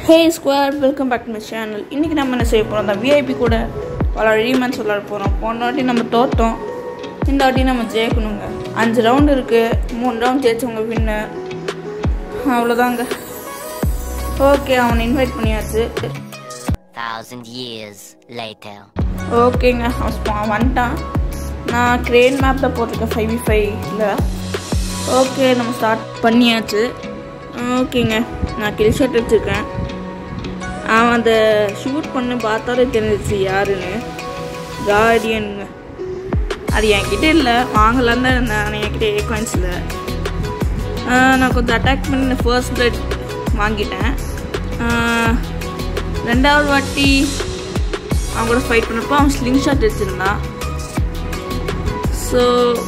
Hey square welcome back to my channel இன்றைக்கி நம்ம என்ன செய்ய போகிறோம் அந்த விஐபி கூட பல ரீமேன்ஸ் விளாட போகிறோம் போன வாட்டி நம்ம தோற்றோம் இந்த வாட்டி நம்ம ஜெயிக்கணுங்க அஞ்சு ரவுண்டு இருக்குது மூணு ரவுண்ட் ஜெயிச்சவங்க வின்னு அவ்வளோதாங்க ஓகே அவனை இன்வைட் பண்ணியாச்சு Thousand years later. ஓகேங்க அவன் ஸ்பா- வந்துட்டான் நான் க்ரேன் மேப் தான் போட்டிருக்கேன் ஃபைவ் வி ஃபைவ்ல ஓகே நம்ம ஸ்டார்ட் பண்ணியாச்சு ஓகேங்க நான் கில் ஷாட் வச்சுருக்கேன் அவன் அந்த ஷூட் பண்ண பார்த்தாலே தெரிஞ்சிச்சு யாருன்னு கார்டியனுங்க அது என்கிட்ட இல்லை வாங்கலான்னு தான் இருந்தேன் ஆனால் என்கிட்ட ஏ காயின்ஸில் நான் கொஞ்சம் அட்டாக் பண்ணி ஃபர்ஸ்ட் பிளட் வாங்கிட்டேன் ஆஹ், ரெண்டாவது வாட்டி அவன் கூட ஃபைட் பண்ணப்போ அவன் ஸ்லிங் ஷாட் வச்சுருந்தான் ஸோ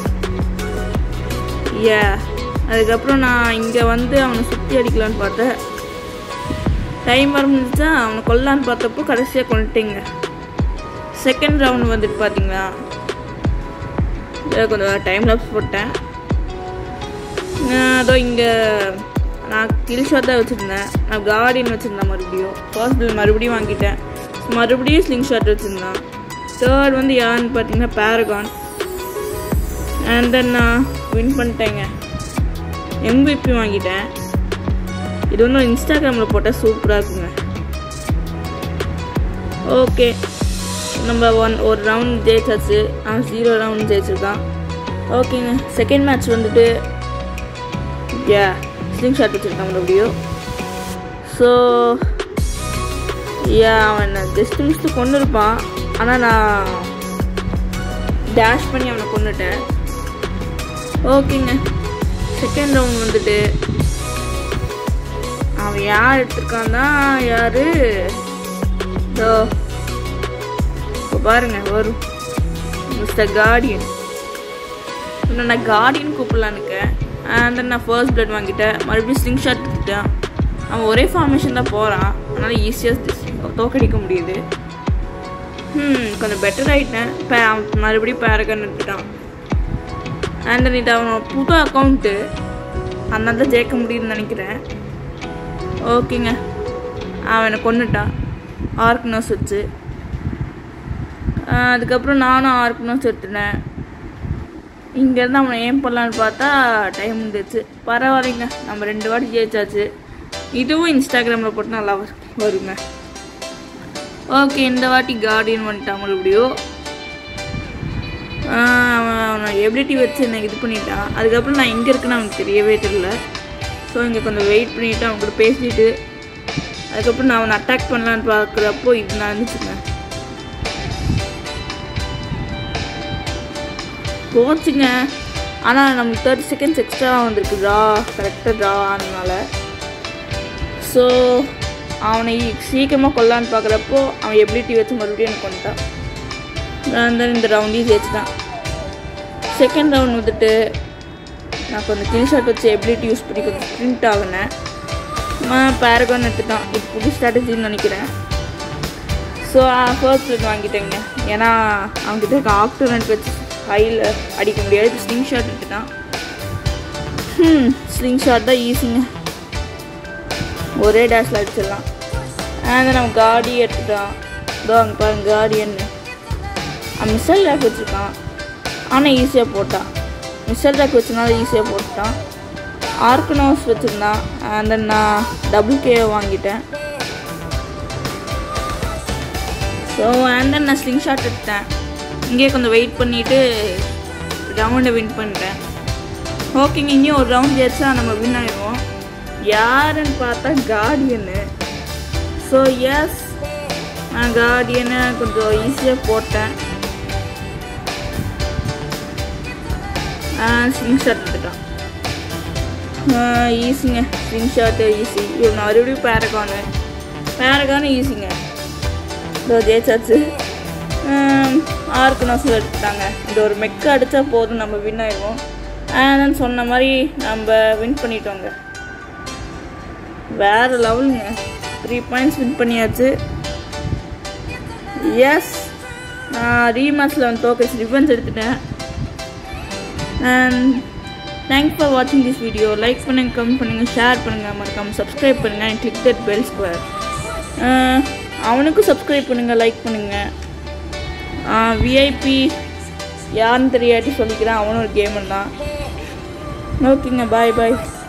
ஏ அதுக்கப்புறம் நான் இங்கே வந்து அவனை சுற்றி அடிக்கலான்னு பார்த்தேன் டைம் வரமுடிச்சா அவனை கொல்லான்னு பார்த்தப்போ கடைசியாக கொண்டுட்டேங்க செகண்ட் ரவுண்ட் வந்துட்டு பார்த்தீங்களா இதில் கொஞ்சம் டைம் லாப்ஸ் போட்டேன் நான் அதோ இங்கே நான் கில் ஷாட் தான் வச்சுருந்தேன் நான் கார்டியன் வச்சுருந்தேன் மறுபடியும் ஃபர்ஸ்ட் பில் மறுபடியும் வாங்கிட்டேன் மறுபடியும் ஸ்லிங் ஷாட் வச்சுருந்தான் தேர்ட் வந்து யாருன்னு பார்த்தீங்கன்னா பேரகான் அண்ட் தென் நான் வின் பண்ணிட்டேங்க எம்பிபி வாங்கிட்டேன் இது வந்து இன்ஸ்டாகிராமில் போட்டால் சூப்பராக இருக்குங்க ஓகே நம்ம ஒன் ஒரு ரவுண்ட் ஜெயிச்சாச்சு அவன் ஜீரோ ரவுண்ட் ஜெயிச்சிருக்கான் ஓகேங்க செகண்ட் மேட்ச் வந்துட்டு யா ஸ்லிங் ஷாட் வச்சுருக்கான் மறுபடியும் ஸோ யா அவன் ஜஸ்ட் மிஸ்ட்டு கொண்டு இருப்பான் ஆனால் நான் டேஷ் பண்ணி அவனை கொண்டுட்டேன் ஓகேங்க செகண்ட் ரவுண்ட் வந்துட்டு அவன் யார் எடுத்திருக்கான்னா யாரு இதோ இப்போ பாருங்க வரும் மிஸ்டர் கார்டியன் இன்னும் நான் கார்டியன் கூப்பிடலான்னு இருக்கேன் அண்ட் நான் ஃபர்ஸ்ட் பிளட் வாங்கிட்டேன் மறுபடியும் ஸ்லிங் ஷாட் எடுத்துட்டேன் அவன் ஒரே ஃபார்மேஷன் தான் போகிறான் அதனால் ஈஸியாக தோக்கடிக்க முடியுது ம் கொஞ்சம் பெட்டர் ஆகிட்டேன் இப்போ அவன் மறுபடியும் பேரகன் எடுத்துட்டான் அண்ட் இது அவன் புது அக்கௌண்ட்டு அதனால தான் ஜெயிக்க முடியுதுன்னு நினைக்கிறேன் ஓகேங்க அவனை கொண்டுட்டான் ஆர்க் நோஸ் வச்சு ஆஹ் அதுக்கப்புறம் நானும் ஆர்க் நோஸ் எடுத்துனேன் இங்கேருந்து அவனை ஏம் பண்ணலான்னு பார்த்தா டைம் வந்துச்சு பரவாயில்லைங்க நம்ம ரெண்டு வாட்டி ஜெயிச்சாச்சு இதுவும் இன்ஸ்டாகிராமில் போட்டு நல்லா வரு- வருங்க ஓகே இந்த வாட்டி கார்டியன் வந்துட்டான் மறுபடியும் ஆஹ் அவன் அவனை எபிலிட்டி வச்சு எனக்கு இது பண்ணிட்டான் அதுக்கப்புறம் நான் எங்கே இருக்குன்னு அவனுக்கு தெரியவே தெரியல ஸோ இங்கே கொஞ்சம் வெயிட் பண்ணிவிட்டு அவன் கூட பேசிட்டு அதுக்கப்புறம் நான் அவனை அட்டாக் பண்ணலான்னு பார்க்குறப்போ இது நடந்துச்சுங்க போச்சுங்க ஆனால் நமக்கு தேர்ட்டி செகண்ட்ஸ் எக்ஸ்ட்ரா வந்திருக்கு ட்ரா கரெக்டாக ட்ரா ஆனதுனால ஸோ அவனை சீக்கிரமாக கொல்லான்னு பார்க்குறப்போ அவன் எபிலிட்டி வச்சு மறுபடியும் எனக்கு கொண்டுட்டான் நான் தான் இந்த ரவுண்டையும் ஜெயிச்சிட்டான் செகண்ட் ரவுண்ட் வந்துட்டு நான் கொஞ்சம் கில் ஷாட் வச்சு எபிலிட்டி யூஸ் பண்ணி கொஞ்சம் ஸ்ப்ரிண்ட் ஆகினேன் பேரகான் எடுத்துட்டான் இது புது ஸ்ட்ராட்டஜின்னு நினைக்கிறேன் ஸோ ஃபர்ஸ்ட் பிளட் வாங்கிட்டேங்க ஏன்னா அவன்கிட்ட இருக்க ஆக்டோனட் வச்சு ஹையில் அடிக்க முடியாது இப்போ ஸ்லிங் ஷாட் எடுத்துட்டான் ம் ஸ்லிங் ஷாட் தான் ஈஸிங்க ஒரே டேஷில் அடிச்சிடலாம் அண்ட் நம்ம காடி எடுத்துட்டான் இதோ அங்கே பாருங்க கார்டியன்னு அவன் மிசைல் ரேக் வச்சுருக்கான் ஆனால் ஈஸியாக போட்டான் மிசைல் ரேக் வச்சனால ஈஸியாக போட்டான் ஆர்கனோஸ் வச்சுருந்தான் அந்த நான் டபுள் கே வாங்கிட்டேன் ஸோ அண்ட் தென் நான் ஸ்லிங் ஷாட் எடுத்தேன் இங்கேயே கொஞ்சம் வெயிட் பண்ணிவிட்டு ரவுண்டை வின் பண்ணிட்டேன் ஓகேங்க இங்கேயும் ஒரு ரவுண்ட் ஜெயிச்சா நம்ம வின் ஆயிடுவோம் யாருன்னு பார்த்தா கார்டியனு ஸோ எஸ் நான் கார்டியனை கொஞ்சம் ஈஸியாக போட்டேன் ஸ்லிங் ஷாட் எடுத்துட்டான் ஈஸிங்க ஸ்லிங் ஷாட்டு ஈஸி இவன் மறுபடியும் பேரகானு பேரகானு ஈஸிங்க இதோ ஜெயிச்சாச்சு ஆர்க்கு நோசில் எடுத்துட்டாங்க இந்த ஒரு மெக்கு அடித்தா போதும் நம்ம வின் ஆயிடுவோம் ஆனால் சொன்ன மாதிரி நம்ம வின் பண்ணிட்டோங்க வேறு லெவலுங்க த்ரீ பாயிண்ட்ஸ் வின் பண்ணியாச்சு எஸ் நான் ரீமேட்ச்சில் வந்து தோக்கச்சு ரிவன்ஸ் எடுத்துட்டேன் அண்ட் தேங்க்ஸ் ஃபார் வாட்சிங் திஸ் வீடியோ லைக் பண்ணுங்கள் கமெண்ட் பண்ணுங்கள் ஷேர் பண்ணுங்கள் மறக்காமல் சப்ஸ்கிரைப் பண்ணுங்கள் and click that bell square அஹ், அவனுக்கும் சப்ஸ்கிரைப் பண்ணுங்கள் லைக் பண்ணுங்கள் விஐபி யாருன்னு தெரியாட்டி சொல்லிக்கிறேன் அவனும் ஒரு கேமர் தான் ஓகேங்க பாய் பாய்